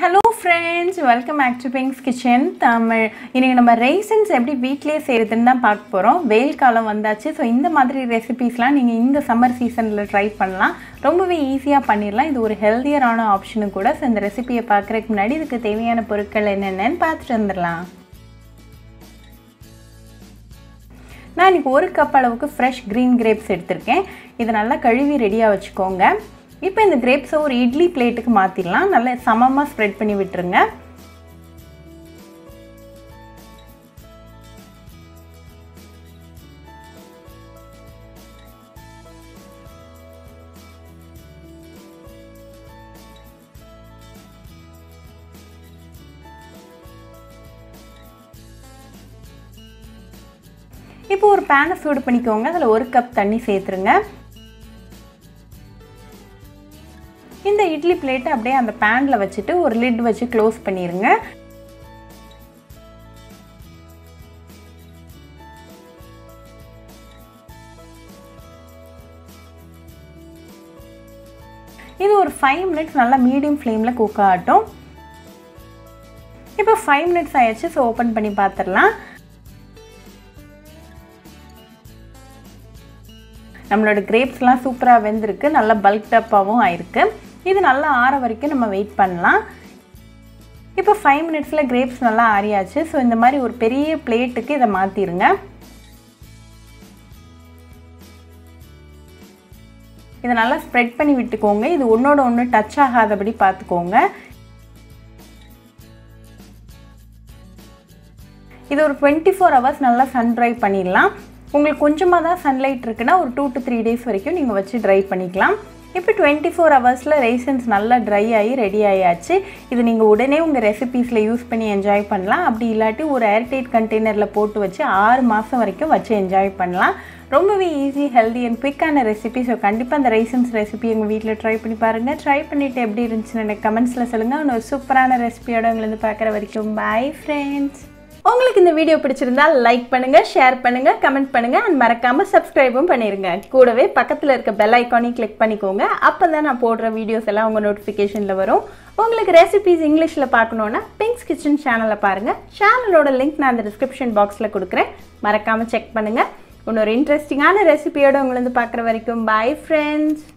hello friends welcome back to Bing's kitchen Tamil இன்றைக்கி நம்ம raisins எப்படி வீட்லேயே செய்கிறதுன்னு தான் பார்க்க போகிறோம் வெயில் காலம் வந்தாச்சு ஸோ இந்த மாதிரி ரெசிபீஸ்லாம் நீங்கள் இந்த சம்மர் சீசனில் ட்ரை பண்ணலாம் ரொம்பவே ஈஸியாக பண்ணிடலாம் இது ஒரு ஹெல்த்தியரான ஆப்ஷனும் கூட ஸோ இந்த ரெசிபியை பார்க்குறதுக்கு முன்னாடி இதுக்கு தேவையான பொருட்கள் என்னென்னு பார்த்துட்டு வந்துடலாம் நான் இன்றைக்கி ஒரு கப் அளவுக்கு ஃப்ரெஷ் க்ரீன் கிரேப்ஸ் எடுத்திருக்கேன் இதை நல்லா கழுவி ரெடியாக வச்சுக்கோங்க இப்போ இந்த கிரேப்ஸை ஒரு இட்லி பிளேட்டுக்கு மாற்றிடலாம் நல்லா சமமாக ஸ்ப்ரெட் பண்ணி விட்டுருங்க இப்போ ஒரு பேனை சூடு பண்ணிக்கோங்க அதில் ஒரு கப் தண்ணி சேர்த்துருங்க இந்த இட்லி பிளேட்டை அப்படியே அந்த பேனில் வச்சுட்டு ஒரு லிட் வச்சு க்ளோஸ் பண்ணிடுங்க இது ஒரு ஃபைவ் மினிட்ஸ் நல்லா மீடியம் ஃப்ளேமில் குக் ஆகட்டும் இப்போ ஃபைவ் மினிட்ஸ் ஆயிடுச்சு ஸோ ஓப்பன் பண்ணி பார்த்துடலாம் நம்மளோட கிரேப்ஸ்லாம் சூப்பராக வெந்திருக்கு நல்லா பல்க் டப்பாகவும் ஆயிருக்கு இது நல்லா ஆற வரைக்கும் நம்ம வெயிட் பண்ணலாம் இப்போ ஃபைவ் மினிட்ஸில் கிரேப்ஸ் நல்லா ஆறியாச்சு ஸோ இந்த மாதிரி ஒரு பெரிய பிளேட்டுக்கு இதை மாற்றிடுங்க இதை நல்லா ஸ்ப்ரெட் பண்ணி விட்டுக்கோங்க இது ஒன்றோட ஒன்று டச் ஆகாதபடி பார்த்துக்கோங்க இது ஒரு டுவெண்ட்டி ஃபோர் ஹவர்ஸ் நல்லா சன் ட்ரை பண்ணிடலாம் உங்களுக்கு கொஞ்சமாக தான் சன்லைட் இருக்குன்னா ஒரு டூ டு த்ரீ டேஸ் வரைக்கும் நீங்கள் வச்சு ட்ரை பண்ணிக்கலாம் இப்போ டுவெண்ட்டி ஃபோர் ஹவர்ஸில் ரைசன்ஸ் நல்லா ட்ரை ஆகி ரெடி ஆகியாச்சு இது நீங்கள் உடனே உங்கள் ரெசிபீஸில் யூஸ் பண்ணி என்ஜாய் பண்ணலாம் அப்படி இல்லாட்டி ஒரு ஏர்டைட் கண்டெய்னரில் போட்டு வச்சு ஆறு மாதம் வரைக்கும் வச்சு என்ஜாய் பண்ணலாம் ரொம்பவே ஈஸி ஹெல்தி அண்ட் குவிக்கான ரெசிபி ஸோ கண்டிப்பாக அந்த ரைசன்ஸ் ரெசிபி எங்கள் வீட்டில் ட்ரை பண்ணி பாருங்கள் ட்ரை பண்ணிவிட்டு எப்படி இருந்துச்சுன்னு எனக்கு கமெண்ட்ஸில் சொல்லுங்கள் இன்னொரு சூப்பரான ரெசிபியோட உங்களை பார்க்குற வரைக்கும் பாய் ஃப்ரெண்ட்ஸ் உங்களுக்கு இந்த வீடியோ பிடிச்சிருந்தா லைக் பண்ணுங்க ஷேர் பண்ணுங்க கமெண்ட் பண்ணுங்க அண்ட் மறக்காம சப்ஸ்கிரைபும் பண்ணிருங்க கூடவே பக்கத்தில் இருக்க பெல் ஐக்கானையும் கிளிக் பண்ணிக்கோங்க அப்போ தான் நான் போடுற வீடியோஸ் எல்லாம் உங்கள் நோட்டிஃபிகேஷனில் வரும் உங்களுக்கு ரெசிபிஸ் இங்கிலீஷில் பார்க்கணுன்னா பிங்க்ஸ் கிச்சன் சேனலை பாருங்கள் சேனலோட லிங்க் நான் அந்த டிஸ்கிரிப்ஷன் பாக்ஸில் கொடுக்குறேன் மறக்காமல் செக் பண்ணுங்கள் இன்னொரு இன்ட்ரெஸ்டிங்கான ரெசிபியோட உங்களை வந்து பார்க்குற வரைக்கும் பாய் ஃப்ரெண்ட்ஸ்